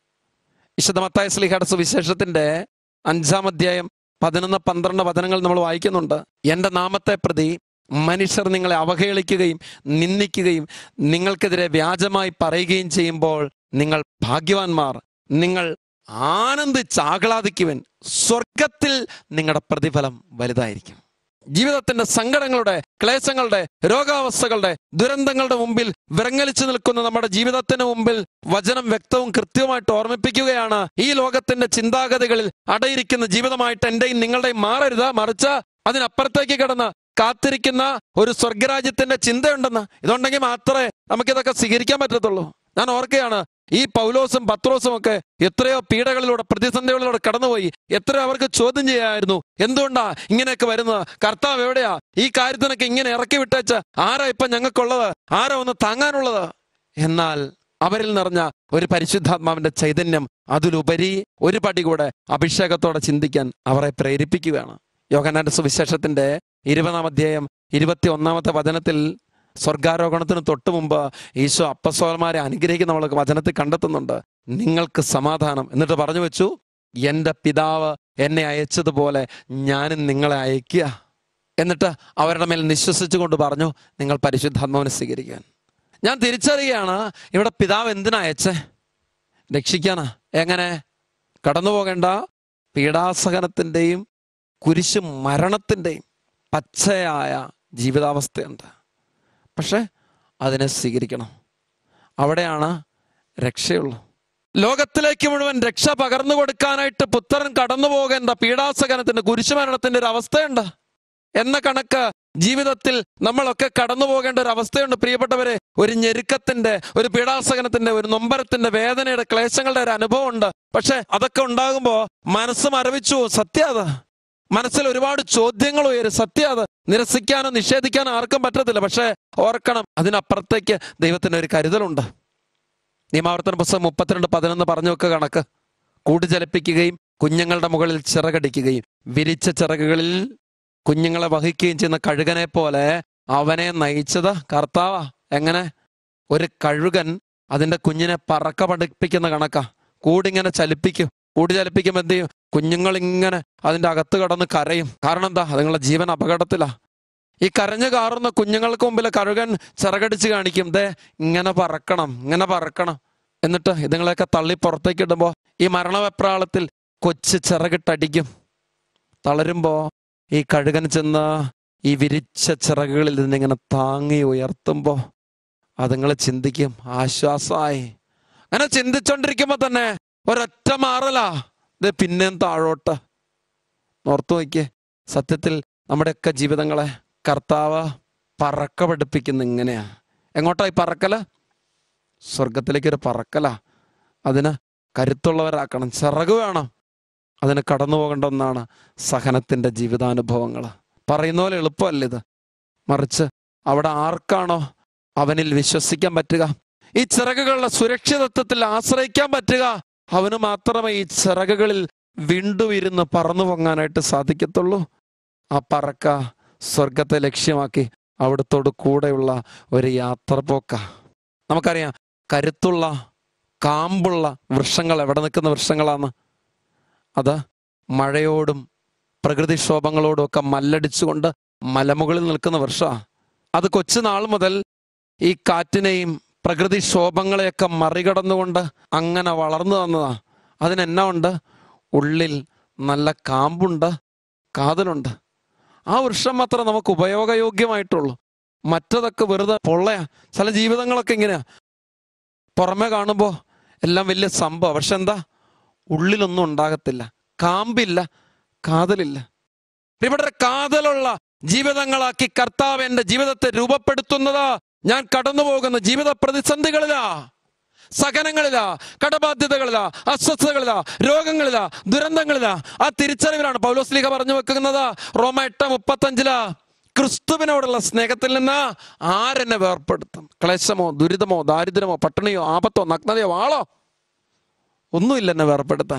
വിശുദ്ധ മത്തായ സ്ലിഹയുടെ സുവിശേഷത്തിന്റെ അഞ്ചാം അധ്യായം പതിനൊന്ന് പന്ത്രണ്ട് വചനങ്ങൾ നമ്മൾ വായിക്കുന്നുണ്ട് എൻ്റെ നാമത്തെ പ്രതി മനുഷ്യർ നിങ്ങളെ അവഹേളിക്കുകയും നിന്ദിക്കുകയും നിങ്ങൾക്കെതിരെ വ്യാജമായി പറയുകയും ചെയ്യുമ്പോൾ നിങ്ങൾ ഭാഗ്യവാന്മാർ നിങ്ങൾ ആനന്ദിച്ചാഹ്ലാദിക്കുവൻ സ്വർഗത്തിൽ നിങ്ങളുടെ പ്രതിഫലം വലുതായിരിക്കും ജീവിതത്തിന്റെ സങ്കടങ്ങളുടെ ക്ലേശങ്ങളുടെ രോഗാവസ്ഥകളുടെ ദുരന്തങ്ങളുടെ മുമ്പിൽ വിറങ്ങലിച്ചു നിൽക്കുന്ന നമ്മുടെ ജീവിതത്തിന് മുമ്പിൽ വചനം വ്യക്തവും കൃത്യവുമായിട്ട് ഓർമ്മിപ്പിക്കുകയാണ് ഈ ലോകത്തിന്റെ ചിന്താഗതികളിൽ അടയിരിക്കുന്ന ജീവിതമായിട്ട് എന്റെയും നിങ്ങളുടെയും മാറരുത് മറിച്ച് അതിനപ്പുറത്തേക്ക് കിടന്ന് കാത്തിരിക്കുന്ന ഒരു സ്വർഗരാജ്യത്തിന്റെ ചിന്തയുണ്ടെന്ന് ഇതുണ്ടെങ്കിൽ മാത്രമേ നമുക്കിതൊക്കെ സ്വീകരിക്കാൻ പറ്റത്തുള്ളൂ ഞാൻ ഓർക്കുകയാണ് ഈ പൗലോസും പത്രോസും ഒക്കെ എത്രയോ പീഡകളിലൂടെ പ്രതിസന്ധികളിലൂടെ കടന്നുപോയി എത്രയോ അവർക്ക് ചോദ്യം ചെയ്യായിരുന്നു എന്തുകൊണ്ടാ ഇങ്ങനെയൊക്കെ വരുന്നത് കർത്താവ് എവിടെയാ ഈ കാര്യത്തിനൊക്കെ ഇങ്ങനെ ഇറക്കി വിട്ടേച്ച് ആരാ ഇപ്പൊ ഞങ്ങൾക്കുള്ളത് ആരാ ഒന്ന് താങ്ങാനുള്ളത് എന്നാൽ അവരിൽ നിറഞ്ഞ ഒരു പരിശുദ്ധാത്മാവിന്റെ ചൈതന്യം അതിലുപരി ഒരു പടി കൂടെ അഭിഷേകത്തോടെ ചിന്തിക്കാൻ അവരെ പ്രേരിപ്പിക്കുകയാണ് യോഹനാന്റെ സുവിശേഷത്തിന്റെ ഇരുപതാം അധ്യായം ഇരുപത്തി ഒന്നാമത്തെ വചനത്തിൽ സ്വർഗാരോഹണത്തിന് തൊട്ടു മുമ്പ് ഈശോ അപ്പസ്വലന്മാരെ അനുഗ്രഹിക്കുന്ന നമ്മൾ വചനത്തിൽ കണ്ടെത്തുന്നുണ്ട് നിങ്ങൾക്ക് സമാധാനം എന്നിട്ട് പറഞ്ഞു വെച്ചു എൻ്റെ പിതാവ് എന്നെ അയച്ചതുപോലെ ഞാനും നിങ്ങളെ അയക്കുക എന്നിട്ട് അവരുടെ മേൽ നിശ്വസിച്ചുകൊണ്ട് പറഞ്ഞു നിങ്ങൾ പരിശുദ്ധാത്മാവിനെ സ്വീകരിക്കാൻ ഞാൻ തിരിച്ചറിയുകയാണ് ഇവിടെ പിതാവ് എന്തിനാ അയച്ചേ രക്ഷിക്കാനാ എങ്ങനെ കടന്നു പോകേണ്ട പീഡാസഹനത്തിൻ്റെയും കുരിശ് മരണത്തിൻ്റെയും പച്ചയായ ജീവിതാവസ്ഥയുണ്ട് പക്ഷെ അതിനെ സ്വീകരിക്കണം അവിടെയാണ് രക്ഷയുള്ളൂ ലോകത്തിലേക്ക് മുഴുവൻ രക്ഷ പകർന്നു കൊടുക്കാനായിട്ട് പുത്രൻ കടന്നു പോകേണ്ട പീഡാസകനത്തിന്റെ കുരിശുമരണത്തിന്റെ ഒരു അവസ്ഥയുണ്ട് എന്ന കണക്ക് ജീവിതത്തിൽ നമ്മളൊക്കെ കടന്നു പോകേണ്ട ഒരു അവസ്ഥയുണ്ട് പ്രിയപ്പെട്ടവരെ ഒരു ഞെരുക്കത്തിന്റെ ഒരു പീഡാസകനത്തിന്റെ ഒരു നൊമ്പരത്തിന്റെ വേദനയുടെ ക്ലേശങ്ങളുടെ ഒരു അനുഭവം ഉണ്ട് പക്ഷെ അതൊക്കെ ഉണ്ടാകുമ്പോ മനസ്സ് മരവിച്ചു പോകും. സത്യം അത് മനസ്സിൽ ഒരുപാട് ചോദ്യങ്ങൾ ഉയരും സത്യം അത് നിരസിക്കാനോ നിഷേധിക്കാനോ ആർക്കും പറ്റത്തില്ല പക്ഷെ ഓർക്കണം അതിനപ്പുറത്തേക്ക് ദൈവത്തിന് ഒരു കരുതലുണ്ട് നിയമാവർത്തന പുസ്തകം മുപ്പത്തിരണ്ട് പതിനൊന്ന് പറഞ്ഞു വെക്കുക കണക്ക് കൂട് ചലിപ്പിക്കുകയും കുഞ്ഞുങ്ങളുടെ മുകളിൽ ചിറകടിക്കുകയും വിരിച്ച ചിറകുകളിൽ കുഞ്ഞുങ്ങളെ വഹിക്കുകയും ചെയ്യുന്ന കഴുകനെ പോലെ അവനെ നയിച്ചത് കർത്താവാ എങ്ങനെ ഒരു കഴുകൻ അതിന്റെ കുഞ്ഞിനെ പറക്ക പഠിപ്പിക്കുന്ന കണക്കാ കൂടിങ്ങനെ ചലിപ്പിക്കും കൂടി ചലിപ്പിക്കുമ്പോൾ എന്ത് ചെയ്യും കുഞ്ഞുങ്ങൾ ഇങ്ങനെ അതിന്റെ അകത്ത് കടന്ന് കരയും കാരണം എന്താ അതുങ്ങളുടെ ജീവൻ അപകടത്തിലാ ഈ കരഞ്ഞു കാറുന്ന കുഞ്ഞുങ്ങൾക്ക് മുമ്പിൽ കഴുകൻ ചിറകടിച്ച് കാണിക്കും ദേ ഇങ്ങനെ പറക്കണം ഇങ്ങനെ പറക്കണം എന്നിട്ട് ഇതുങ്ങളെയൊക്കെ തള്ളി പുറത്തേക്ക് ഇടുമ്പോ ഈ മരണവെപ്രാളത്തിൽ കൊച്ചു ചിറകിട്ടടിക്കും തളരുമ്പോ ഈ കഴുകൻ ചെന്ന് ഈ വിരിച്ച ചിറകുകളിൽ നിന്നിങ്ങനെ താങ്ങി ഉയർത്തുമ്പോ അതുങ്ങൾ ചിന്തിക്കും ആശ്വാസമായി അങ്ങനെ ചിന്തിച്ചോണ്ടിരിക്കുമ്പോ തന്നെ ഒരൊറ്റ മാറലാ ഇത് പിന്നെയും താഴോട്ട് ഓർത്തു നോക്കിയേ സത്യത്തിൽ നമ്മുടെയൊക്കെ ജീവിതങ്ങളെ കർത്താവ് പറക്ക പഠിപ്പിക്കുന്ന ഇങ്ങനെയാ എങ്ങോട്ടാ ഈ പറക്കല് സ്വർഗത്തിലേക്ക് ഒരു പറക്കലാ അതിന് കരുത്തുള്ളവരാക്കണം ചിറക് വേണം അതിന് കടന്നു പോകേണ്ട ഒന്നാണ് സഹനത്തിന്റെ ജീവിതാനുഭവങ്ങൾ പറയുന്ന പോലെ എളുപ്പമല്ല ഇത് മറിച്ച് അവിടെ ആർക്കാണോ അവനിൽ വിശ്വസിക്കാൻ പറ്റുക ഈ ചിറകുകളുടെ സുരക്ഷിതത്വത്തിൽ ആശ്രയിക്കാൻ പറ്റുക അവന് മാത്രമേ ഈ ചിറകുകളിൽ വീണ്ടും ഇരുന്ന് പറന്നു പൊങ്ങാനായിട്ട് സാധിക്കത്തുള്ളൂ ആ പറക്ക സ്വർഗത്തെ ലക്ഷ്യമാക്കി അവിടത്തോട് കൂടെയുള്ള ഒരു യാത്ര പോക്ക നമുക്കറിയാം കരുത്തുള്ള കാമ്പുള്ള വൃക്ഷങ്ങൾ എവിടെ നിൽക്കുന്ന വൃക്ഷങ്ങളാണ് അത് മഴയോടും പ്രകൃതിക്ഷോഭങ്ങളോടും ഒക്കെ മല്ലടിച്ചുകൊണ്ട് മലമുകളിൽ നിൽക്കുന്ന വൃക്ഷ അത് കൊച്ചുനാൾ മുതൽ ഈ കാറ്റിനെയും പ്രകൃതിക്ഷോഭങ്ങളെയൊക്കെ മറികടന്നുകൊണ്ട് അങ്ങനെ വളർന്നു വന്നതാ അതിനെന്നാ ഉണ്ട് ഉള്ളിൽ നല്ല കാമ്പുണ്ട് കാതലുണ്ട് ആ വൃക്ഷം മാത്രമേ നമുക്ക് ഉപയോഗയോഗ്യമായിട്ടുള്ളൂ മറ്റതൊക്കെ വെറുതെ പൊള്ളയാ ചില ജീവിതങ്ങളൊക്കെ ഇങ്ങനെയാ പുറമെ കാണുമ്പോൾ എല്ലാം വലിയ സംഭവം പക്ഷെ എന്താ ഉള്ളിലൊന്നും ഉണ്ടാകത്തില്ല കാമ്പില്ല കാതലില്ല ഇവിടെ കാതലുള്ള ജീവിതങ്ങളാക്കി കർത്താവ് എന്റെ ജീവിതത്തെ രൂപപ്പെടുത്തുന്നത് ഞാൻ കടന്നു പോകുന്ന ജീവിത പ്രതിസന്ധികളിലാ സഹനങ്ങളിലാ കടബാധ്യതകളിലാ അസ്വസ്ഥതകളിലാ രോഗങ്ങളിലാ ദുരന്തങ്ങളിലാ ആ തിരിച്ചറിവിലാണ് പൗലോസ്ലിഹ പറഞ്ഞു വെക്കുന്നത് റോമ എട്ട് മുപ്പത്തഞ്ചിലാ ക്രിസ്തുവിനോടുള്ള സ്നേഹത്തിൽ നിന്ന് ആരെന്നെ വേർപ്പെടുത്തും ക്ലേശമോ ദുരിതമോ ദാരിദ്ര്യമോ പട്ടിണിയോ ആപത്തോ നഗ്നതയോ ആളോ ഒന്നുമില്ല എന്നെ വേർപ്പെടുത്താൻ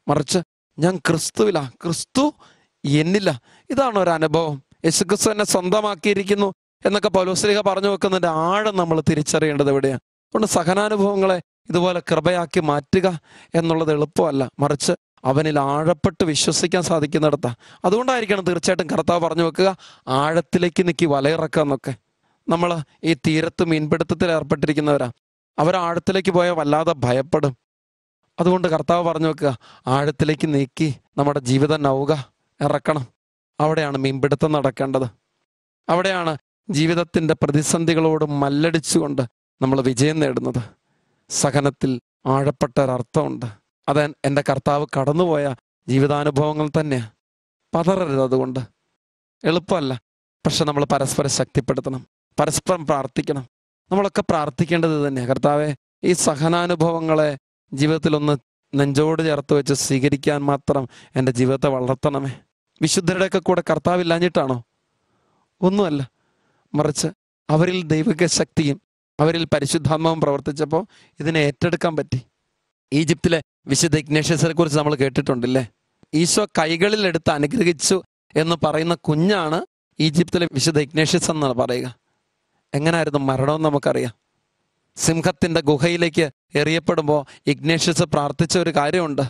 മറിച്ച് ഞാൻ ക്രിസ്തുവില ക്രിസ്തു എന്നില്ല ഇതാണ് ഒരു അനുഭവം യേശുക്രിസ്തു എന്നെ സ്വന്തമാക്കിയിരിക്കുന്നു എന്നൊക്കെ പൗലോസ്ലിഹ പറഞ്ഞു വെക്കുന്നതിന്റെ ആഴം നമ്മൾ തിരിച്ചറിയേണ്ടത് എവിടെയാണ് അതുകൊണ്ട് സഹനാനുഭവങ്ങളെ ഇതുപോലെ കൃപയാക്കി മാറ്റുക എന്നുള്ളത് എളുപ്പമല്ല മറിച്ച് അവനിൽ ആഴപ്പെട്ട് വിശ്വസിക്കാൻ സാധിക്കുന്നിടത്താ അതുകൊണ്ടായിരിക്കണം തീർച്ചയായിട്ടും കർത്താവ് പറഞ്ഞു വെക്കുക ആഴത്തിലേക്ക് നിൽക്കി വലയിറക്കുക എന്നൊക്കെ നമ്മൾ ഈ തീരത്ത് മീൻപിടുത്തത്തിൽ ഏർപ്പെട്ടിരിക്കുന്നവരാ അവർ ആഴത്തിലേക്ക് പോയാൽ വല്ലാതെ ഭയപ്പെടും അതുകൊണ്ട് കർത്താവ് പറഞ്ഞു വെക്കുക ആഴത്തിലേക്ക് നീക്കി നമ്മുടെ ജീവിതം നൗക ഇറക്കണം അവിടെയാണ് മീൻപിടുത്തം നടക്കേണ്ടത് അവിടെയാണ് ജീവിതത്തിന്റെ പ്രതിസന്ധികളോട് മല്ലടിച്ചുകൊണ്ട് നമ്മൾ വിജയം നേടുന്നത് സഹനത്തിൽ ആഴപ്പെട്ട ഒരർത്ഥമുണ്ട് അത് എൻ്റെ കർത്താവ് കടന്നുപോയ ജീവിതാനുഭവങ്ങൾ തന്നെയാണ് പതറരുത് അതുകൊണ്ട് എളുപ്പമല്ല പക്ഷെ നമ്മൾ പരസ്പരം ശക്തിപ്പെടുത്തണം പരസ്പരം പ്രാർത്ഥിക്കണം നമ്മളൊക്കെ പ്രാർത്ഥിക്കേണ്ടത് തന്നെയാണ് കർത്താവെ ഈ സഹനാനുഭവങ്ങളെ ജീവിതത്തിൽ ഒന്ന് നെഞ്ചോട് ചേർത്ത് വെച്ച് സ്വീകരിക്കാൻ മാത്രം എൻ്റെ ജീവിതത്തെ വളർത്തണമേ വിശുദ്ധരുടെയൊക്കെ കൂടെ കർത്താവില്ലാഞ്ഞിട്ടാണോ ഒന്നുമല്ല മറിച്ച് അവരിൽ ദൈവിക ശക്തിയും അവരിൽ പരിശുദ്ധാത്മാവും പ്രവർത്തിച്ചപ്പോൾ ഇതിനെ ഏറ്റെടുക്കാൻ പറ്റി ഈജിപ്തിലെ വിശുദ്ധ ഇഗ്നേഷ്യസിനെ കുറിച്ച് നമ്മൾ കേട്ടിട്ടുണ്ടല്ലേ ഈശോ കൈകളിൽ എടുത്ത് അനുഗ്രഹിച്ചു എന്ന് പറയുന്ന കുഞ്ഞാണ് ഈജിപ്തിലെ വിശുദ്ധ ഇഗ്നേഷ്യസ് എന്നാണ് പറയുക എങ്ങനായിരുന്നു മരണമെന്ന് നമുക്കറിയാം സിംഹത്തിന്റെ ഗുഹയിലേക്ക് എറിയപ്പെടുമ്പോൾ ഇഗ്നേഷ്യസ് പ്രാർത്ഥിച്ച ഒരു കാര്യമുണ്ട്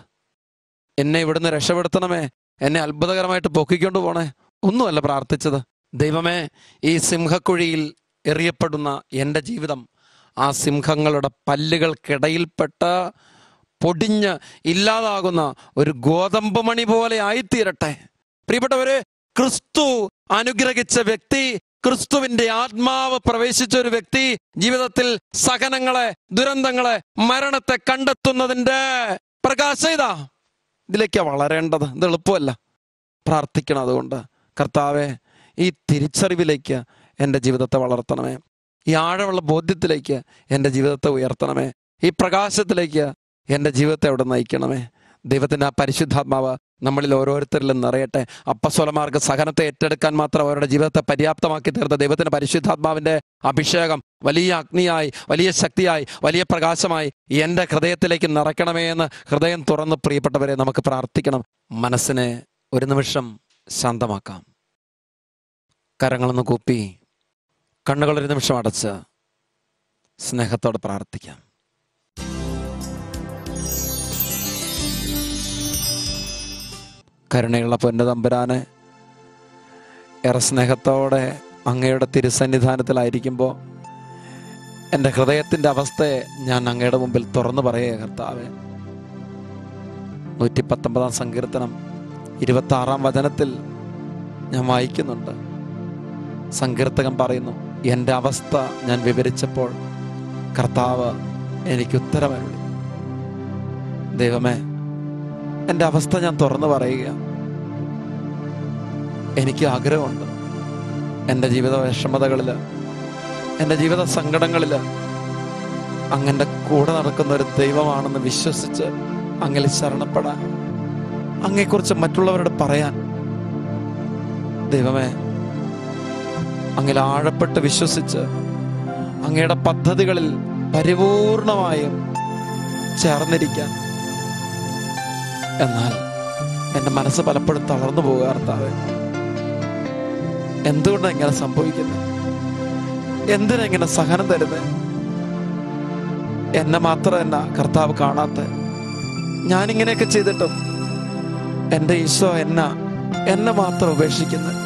എന്നെ ഇവിടുന്ന് രക്ഷപ്പെടുത്തണമേ എന്നെ അത്ഭുതകരമായിട്ട് പൊക്കിക്കൊണ്ട് പോണേ ഒന്നുമല്ല പ്രാർത്ഥിച്ചത് ദൈവമേ ഈ സിംഹക്കുഴിയിൽ എറിയപ്പെടുന്ന എൻ്റെ ജീവിതം ആ സിംഹങ്ങളുടെ പല്ലുകൾക്കിടയിൽപ്പെട്ട് പൊടിഞ്ഞ് ഇല്ലാതാകുന്ന ഒരു ഗോതമ്പ് മണി പോലെ ആയിത്തീരട്ടെ പ്രിയപ്പെട്ടവരെ ക്രിസ്തു അനുഗ്രഹിച്ച വ്യക്തി ക്രിസ്തുവിന്റെ ആത്മാവ് പ്രവേശിച്ച ഒരു വ്യക്തി ജീവിതത്തിൽ സഹനങ്ങളെ ദുരന്തങ്ങളെ മരണത്തെ കണ്ടെത്തുന്നതിന്റെ പ്രകാശം ഇതാ ഇതിലേക്കാ വളരേണ്ടത് ഇത് എളുപ്പമല്ല പ്രാർത്ഥിക്കണം അതുകൊണ്ട് കർത്താവെ ഈ തിരിച്ചറിവിലേക്ക് എൻ്റെ ജീവിതത്തെ വളർത്തണമേ ഈ ആഴമുള്ള ബോധ്യത്തിലേക്ക് എൻ്റെ ജീവിതത്തെ ഉയർത്തണമേ ഈ പ്രകാശത്തിലേക്ക് എൻ്റെ ജീവിതത്തെ അവിടെ നയിക്കണമേ ദൈവത്തിൻ്റെ ആ പരിശുദ്ധാത്മാവ് നമ്മളിൽ ഓരോരുത്തരിലും നിറയട്ടെ അപ്പസ്വലമാർക്ക് സഹനത്തെ ഏറ്റെടുക്കാൻ മാത്രം അവരുടെ ജീവിതത്തെ പര്യാപ്തമാക്കി തീർത്ത ദൈവത്തിൻ്റെ പരിശുദ്ധാത്മാവിൻ്റെ അഭിഷേകം വലിയ അഗ്നിയായി വലിയ ശക്തിയായി വലിയ പ്രകാശമായി എൻ്റെ ഹൃദയത്തിലേക്ക് നിറയ്ക്കണമേ എന്ന് ഹൃദയം തുറന്ന് പ്രിയപ്പെട്ടവരെ നമുക്ക് പ്രാർത്ഥിക്കണം മനസ്സിനെ ഒരു നിമിഷം ശാന്തമാക്കാം കരങ്ങളൊന്ന് കൂപ്പി കണ്ണുകൾ ഒരു നിമിഷം അടച്ച് സ്നേഹത്തോടെ പ്രാർത്ഥിക്കാം കരുണയുള്ള പൊന്നു തമ്പുരാനെ ഏറെ സ്നേഹത്തോടെ അങ്ങയുടെ തിരുസന്നിധാനത്തിലായിരിക്കുമ്പോൾ എൻ്റെ ഹൃദയത്തിൻ്റെ അവസ്ഥയെ ഞാൻ അങ്ങയുടെ മുമ്പിൽ തുറന്നു പറയുക കർത്താവെ നൂറ്റി പത്തൊമ്പതാം സങ്കീർത്തനം ഇരുപത്തി ആറാം വചനത്തിൽ ഞാൻ വായിക്കുന്നുണ്ട് സങ്കീർത്തകൻ പറയുന്നു എൻ്റെ അവസ്ഥ ഞാൻ വിവരിച്ചപ്പോൾ കർത്താവ് എനിക്ക് ഉത്തരമരുളി ദൈവമേ എൻ്റെ അവസ്ഥ ഞാൻ തുറന്നു പറയുക എനിക്ക് ആഗ്രഹമുണ്ട് എൻ്റെ ജീവിത വിഷമതകളിൽ എൻ്റെ ജീവിത സങ്കടങ്ങളിൽ അങ്ങൻ്റെ കൂടെ നടക്കുന്ന ഒരു ദൈവമാണെന്ന് വിശ്വസിച്ച് അങ്ങിൽ ശരണപ്പെടാൻ അങ്ങയെക്കുറിച്ച് മറ്റുള്ളവരോട് പറയാൻ ദൈവമേ അങ്ങിൽ ആഴപ്പെട്ട് വിശ്വസിച്ച് അങ്ങയുടെ പദ്ധതികളിൽ പരിപൂർണമായും ചേർന്നിരിക്കാൻ എന്നാൽ എൻ്റെ മനസ്സ് പലപ്പോഴും തളർന്നു പോകുക കർത്താവ് എന്തുകൊണ്ടാണ് ഇങ്ങനെ സംഭവിക്കുന്നത് എന്തിനാ ഇങ്ങനെ സഹനം തരുന്നത് എന്നെ മാത്രം എന്നാ കർത്താവ് കാണാത്ത ഞാനിങ്ങനെയൊക്കെ ചെയ്തിട്ടും എൻ്റെ ഈശോ എന്ന എന്നെ മാത്രം ഉപേക്ഷിക്കുന്നത്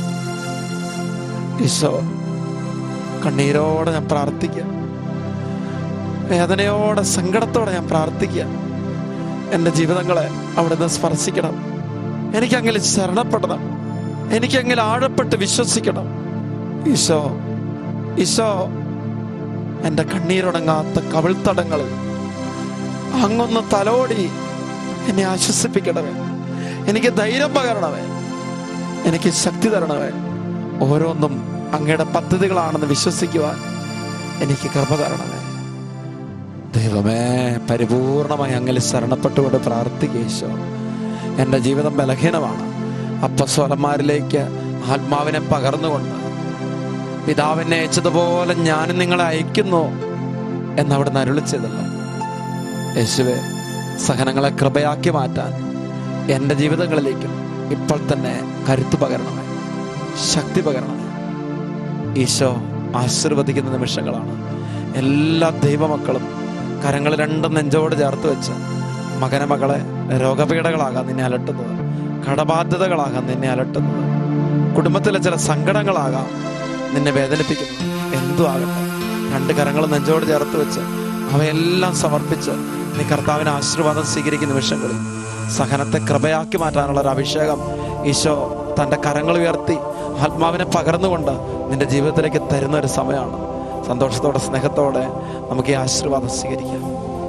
ഈശോ കണ്ണീരോടെ ഞാൻ പ്രാർത്ഥിക്കുക വേദനയോടെ സങ്കടത്തോടെ ഞാൻ പ്രാർത്ഥിക്കുക എൻ്റെ ജീവിതങ്ങളെ അവിടുന്ന് സ്പർശിക്കണം എനിക്കങ്ങനെ ശരണപ്പെടണം എനിക്കങ്ങനെ ആഴപ്പെട്ട് വിശ്വസിക്കണം ഈശോ ഈശോ എൻ്റെ കണ്ണീരുണങ്ങാത്ത കവിൾത്തടങ്ങളിൽ അങ്ങൊന്ന് തലോടി എന്നെ ആശ്വസിപ്പിക്കണമേ എനിക്ക് ധൈര്യം പകരണമേ എനിക്ക് ശക്തി തരണമേ ഓരോന്നും അങ്ങയുടെ പദ്ധതികളാണെന്ന് വിശ്വസിക്കുവാൻ എനിക്ക് കൃപ തരണമേ ദൈവമേ പരിപൂർണമായി അങ്ങിൽ ശരണപ്പെട്ടുകൊണ്ട് പ്രാർത്ഥിക്കേശോ എൻ്റെ ജീവിതം ബലഹീനമാണ് അപ്പസ്വലന്മാരിലേക്ക് ആത്മാവിനെ പകർന്നുകൊണ്ട് പിതാവിനെ അയച്ചതുപോലെ ഞാനും നിങ്ങളെ അയക്കുന്നു എന്നവിടുന്ന് അരുളിച്ചതല്ലോ യേശുവെ സഹനങ്ങളെ കൃപയാക്കി മാറ്റാൻ എൻ്റെ ജീവിതങ്ങളിലേക്കും ഇപ്പോൾ തന്നെ കരുത്തു പകരണമേ ശക്തി പകരണമേ ഈശോ ആശീർവദിക്കുന്ന നിമിഷങ്ങളാണ് എല്ലാ ദൈവമക്കളും കരങ്ങൾ രണ്ടും നെഞ്ചോട് ചേർത്ത് വെച്ച് മകനെ മകളെ രോഗപീഠകളാകാൻ നിന്നെ അലട്ടുന്നത് കടബാധ്യതകളാകാൻ നിന്നെ അലട്ടുന്നത് കുടുംബത്തിലെ ചില സങ്കടങ്ങളാകാം നിന്നെ വേദനിപ്പിക്കുന്നത് എന്തു ആകട്ടെ രണ്ട് കരങ്ങൾ നെഞ്ചോട് ചേർത്ത് വെച്ച് അവയെല്ലാം സമർപ്പിച്ച് നീ കർത്താവിന് ആശീർവാദം സ്വീകരിക്കുന്ന നിമിഷങ്ങളിൽ സഹനത്തെ കൃപയാക്കി മാറ്റാനുള്ള ഒരു അഭിഷേകം ഈശോ തൻ്റെ കരങ്ങൾ ഉയർത്തി ആത്മാവിനെ പകർന്നുകൊണ്ട് നിന്റെ ജീവിതത്തിലേക്ക് തരുന്ന ഒരു സമയമാണ് സന്തോഷത്തോടെ സ്നേഹത്തോടെ നമുക്ക് ഈ ആശീർവാദം സ്വീകരിക്കാം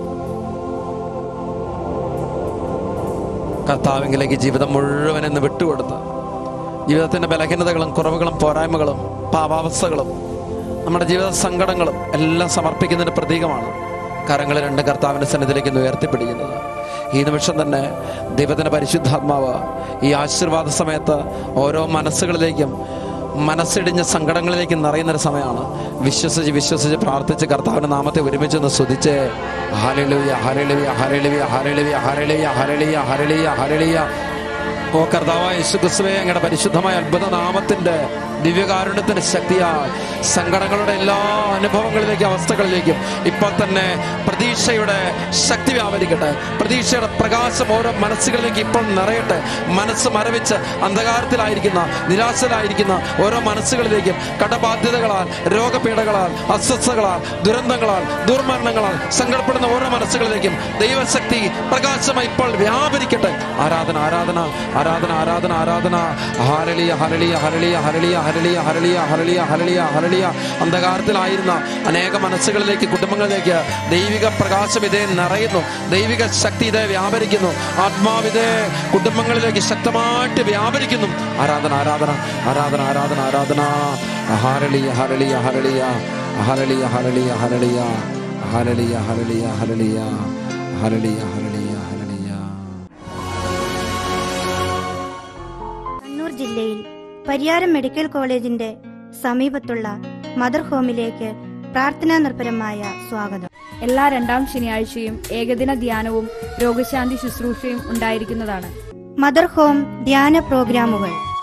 കർത്താവിങ്കിലേക്ക് ജീവിതം മുഴുവൻ എന്ന് വിട്ടുകൊടുത്ത് ജീവിതത്തിന്റെ ബലഹീനതകളും കുറവുകളും പോരായ്മകളും പാപാവസ്ഥകളും നമ്മുടെ ജീവിത സങ്കടങ്ങളും എല്ലാം സമർപ്പിക്കുന്നതിന്റെ പ്രതീകമാണ് കരങ്ങൾ രണ്ട് കർത്താവിന്റെ സന്നിധിയിലേക്ക് ഒന്ന് ഉയർത്തിപ്പിടിക്കുന്നത് ഈ നിമിഷം തന്നെ ദൈവത്തിന്റെ പരിശുദ്ധാത്മാവ് ഈ ആശീർവാദ സമയത്ത് ഓരോ മനസ്സുകളിലേക്കും മനസ്സിടിഞ്ഞ സങ്കടങ്ങളിലേക്ക് നിറയുന്ന ഒരു സമയമാണ് വിശ്വസിച്ച് വിശ്വസിച്ച് പ്രാർത്ഥിച്ച് കർത്താവിന്റെ നാമത്തെ ഒരുമിച്ച് ഒന്ന് സ്തുതിച്ച് ഹരളിയ ഹരളിയ ഹരളിയ ഹരളിയ ഹരളിയ ഹരളിയ ഹരളിയ ഹരളിയ ഓ കർത്താവായ യേശു ക്രിസ്തുവേ അങ്ങയുടെ പരിശുദ്ധമായ അത്ഭുത നാമത്തിന്റെ ദിവ്യകാരുണ്യത്തിന്റെ ശക്തിയാൽ സങ്കടങ്ങളുടെ എല്ലാ അനുഭവങ്ങളിലേക്കും അവസ്ഥകളിലേക്കും ഇപ്പോൾ തന്നെ പ്രതീക്ഷയുടെ ശക്തി വ്യാപരിക്കട്ടെ പ്രതീക്ഷയുടെ പ്രകാശം ഓരോ മനസ്സുകളിലേക്ക് ഇപ്പോൾ നിറയട്ടെ മനസ്സ് മരവിച്ച് അന്ധകാരത്തിലായിരിക്കുന്ന നിരാശരായിരിക്കുന്ന ഓരോ മനസ്സുകളിലേക്കും കടബാധ്യതകളാൽ രോഗപീഠകളാൽ അസ്വസ്ഥകളാൽ ദുരന്തങ്ങളാൽ ദുർമരണങ്ങളാൽ സങ്കടപ്പെടുന്ന ഓരോ മനസ്സുകളിലേക്കും ദൈവശക്തി പ്രകാശമായി ഇപ്പോൾ വ്യാപരിക്കട്ടെ ആരാധന ആരാധന ആരാധന ആരാധന ആരാധന ഹരളിയ ഹരളിയ ഹരളിയ ഹരളിയ ഹരളിയ ഹരളിയ ഹരളിയ ഹരളിയ ഹരളിയ അന്ധകാരത്തിലായിരുന്ന അനേക മനസ്സുകളിലേക്ക് കുടുംബങ്ങളിലേക്ക് ദൈവിക പ്രകാശം ഇതേ നിറയുന്നു ദൈവിക ശക്തി ഇതേ വ്യാപരിക്കുന്നു ആത്മാവിതേ കുടുംബങ്ങളിലേക്ക് ശക്തമായിട്ട് വ്യാപരിക്കുന്നു ആരാധന ആരാധന ആരാധന ആരാധന ആരാധന ഹരളിയ ഹരളിയ ഹരളിയ ഹരളിയ ഹരളിയ ഹരളിയ ഹരളിയ ഹരളിയ ഹരളിയ ഹരളിയ ഹരളിയ ഹരളിയ കണ്ണൂർ ജില്ലയിൽ പരിയാരം മെഡിക്കൽ കോളേജിന്റെ സമീപത്തുള്ള മദർ ഹോമിലേക്ക് പ്രാർത്ഥനാ നിർഭരമായ സ്വാഗതം എല്ലാ രണ്ടാം ശനിയാഴ്ചയും ഏകദിന ധ്യാനവും രോഗശാന്തി ശുശ്രൂഷയും ഉണ്ടായിരിക്കുന്നതാണ് മദർ ഹോം ധ്യാന പ്രോഗ്രാമുകൾ